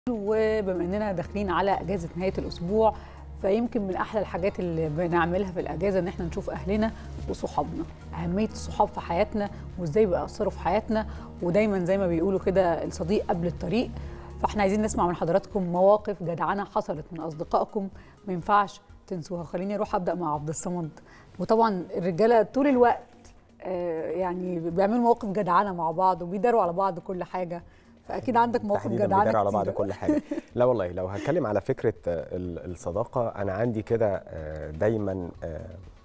وبما اننا داخلين على اجازه نهايه الاسبوع فيمكن من احلى الحاجات اللي بنعملها في الاجازه ان احنا نشوف اهلنا وصحابنا اهميه الصحاب في حياتنا وازاي بيأثروا في حياتنا ودايما زي ما بيقولوا كده الصديق قبل الطريق فاحنا عايزين نسمع من حضراتكم مواقف جدعنه حصلت من اصدقائكم ما ينفعش تنسوها خليني اروح ابدا مع عبد الصمد وطبعا الرجاله طول الوقت آه، يعني بيعملوا مواقف جدعنه مع بعض وبيداروا على بعض كل حاجه فاكيد عندك مواقف تحديدا جدعنه بيدار على بعض كتير. كل حاجه لا والله لو هتكلم على فكره آه، ال- الصداقه انا عندي كده آه، دايما آه،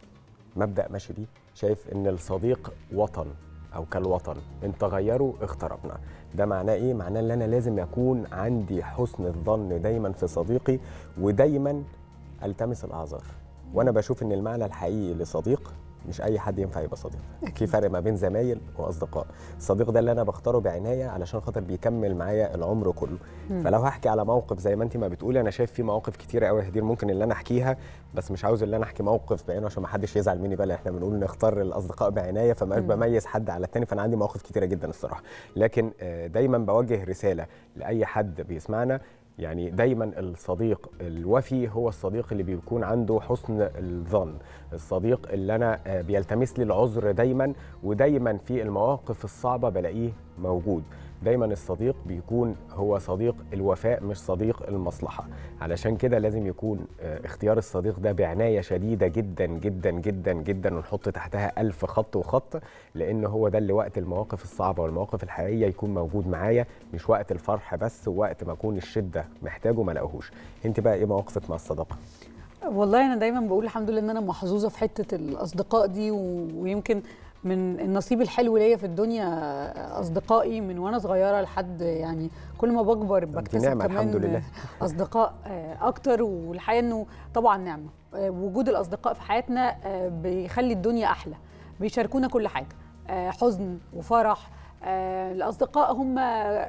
مبدا ماشي بيه شايف ان الصديق وطن او كالوطن ان تغيروا اختربنا ده معناه ايه معناه ان انا لازم يكون عندي حسن الظن دايما في صديقي ودايما التمس الاعذار وانا بشوف ان المعنى الحقيقي لصديق مش اي حد ينفع يبقى صديق في فرق ما بين زمايل واصدقاء الصديق ده اللي انا بختاره بعنايه علشان خاطر بيكمل معايا العمر كله فلو هحكي على موقف زي ما انت ما بتقولي انا شايف في مواقف كتيره قوي يا هدير ممكن اللي انا احكيها بس مش عاوز اللي انا احكي موقف بعينه عشان ما حدش يزعل مني بقى لأن احنا بنقول نختار الاصدقاء بعنايه فما مم. بميز حد على التاني فانا عندي مواقف كتيره جدا الصراحه لكن آه، دايما بوجه رساله لاي حد بيسمعنا يعني دايما الصديق الوفي هو الصديق اللي بيكون عنده حسن الظن الصديق اللي انا آه، بيلتمس لي العذر دايما ودايما في المواقف الصعبه بلاقيه موجود دايما الصديق بيكون هو صديق الوفاء مش صديق المصلحه علشان كده لازم يكون آه، اختيار الصديق ده بعنايه شديده جدا جدا جدا جدا ونحط تحتها ألف خط وخط لان هو ده اللي وقت المواقف الصعبه والمواقف الحقيقيه يكون موجود معايا مش وقت الفرح بس ووقت ما اكون الشده محتاجه ما الاقوهوش انت بقى ايه مواقفك مع الصداقه والله انا دايما بقول الحمد لله ان انا محظوظه في حته الاصدقاء دي و- ويمكن من النصيب الحلو ليا في الدنيا اصدقائي من وانا صغيره لحد يعني كل ما بكبر بكتسب نعمة كمان الحمد لله. اصدقاء آه، اكتر والحقيقه انه طبعا نعمه آه، وجود الاصدقاء في حياتنا آه، بيخلي الدنيا احلى بيشاركونا كل حاجه آه، حزن وفرح آه، الاصدقاء هم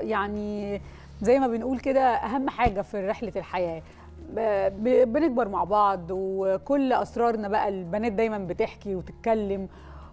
يعني زي ما بنقول كده اهم حاجه في رحله الحياه ب- ب- بنكبر مع بعض وكل اسرارنا بقى البنات دايما بتحكي وتتكلم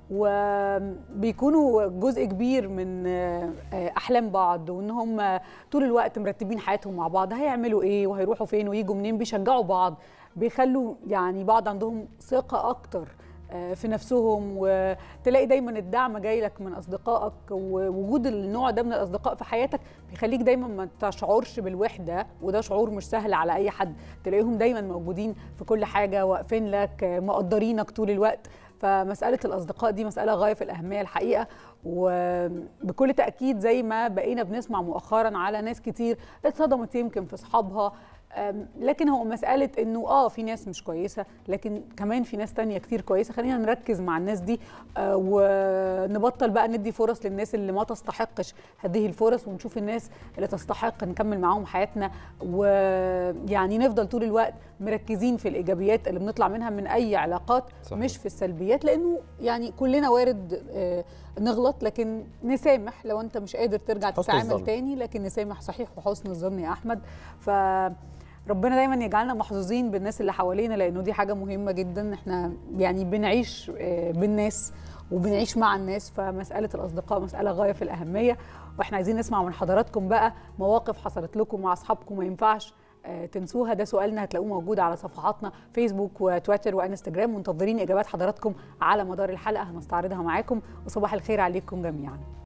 وبيكونوا جزء كبير من آه، آه، احلام بعض وان هم طول الوقت مرتبين حياتهم مع بعض هيعملوا ايه وهيروحوا فين ويجوا منين بيشجعوا بعض بيخلوا يعني بعض عندهم ثقه اكتر آه، في نفسهم وتلاقي دايما الدعم جاي لك من اصدقائك ووجود النوع ده من الاصدقاء في حياتك بيخليك دايما ما تشعرش بالوحده وده شعور مش سهل على اي حد تلاقيهم دايما موجودين في كل حاجه واقفين لك آه، مقدرينك طول الوقت فمساله الاصدقاء دي مساله غايه في الاهميه الحقيقه وبكل تاكيد زي ما بقينا بنسمع مؤخرا على ناس كتير اتصدمت يمكن في اصحابها أم، لكن هو مسألة انه اه في ناس مش كويسة لكن كمان في ناس تانية كتير كويسة خلينا نركز مع الناس دي آه، ونبطل بقى ندي فرص للناس اللي ما تستحقش هذه الفرص ونشوف الناس اللي تستحق نكمل معاهم حياتنا ويعني نفضل طول الوقت مركزين في الإيجابيات اللي بنطلع منها من أي علاقات صحيح. مش في السلبيات لأنه يعني كلنا وارد آه، نغلط لكن نسامح لو أنت مش قادر ترجع حسن تتعامل الظن. تاني لكن نسامح صحيح وحسن الظن يا أحمد ف ربنا دايما يجعلنا محظوظين بالناس اللي حوالينا لانه دي حاجه مهمه جدا احنا يعني بنعيش آه، بالناس وبنعيش مع الناس فمساله الاصدقاء مساله غايه في الاهميه واحنا عايزين نسمع من حضراتكم بقى مواقف حصلت لكم مع اصحابكم ما ينفعش آه، تنسوها ده سؤالنا هتلاقوه موجود على صفحاتنا فيسبوك وتويتر وانستجرام منتظرين اجابات حضراتكم على مدار الحلقه هنستعرضها معاكم وصباح الخير عليكم جميعا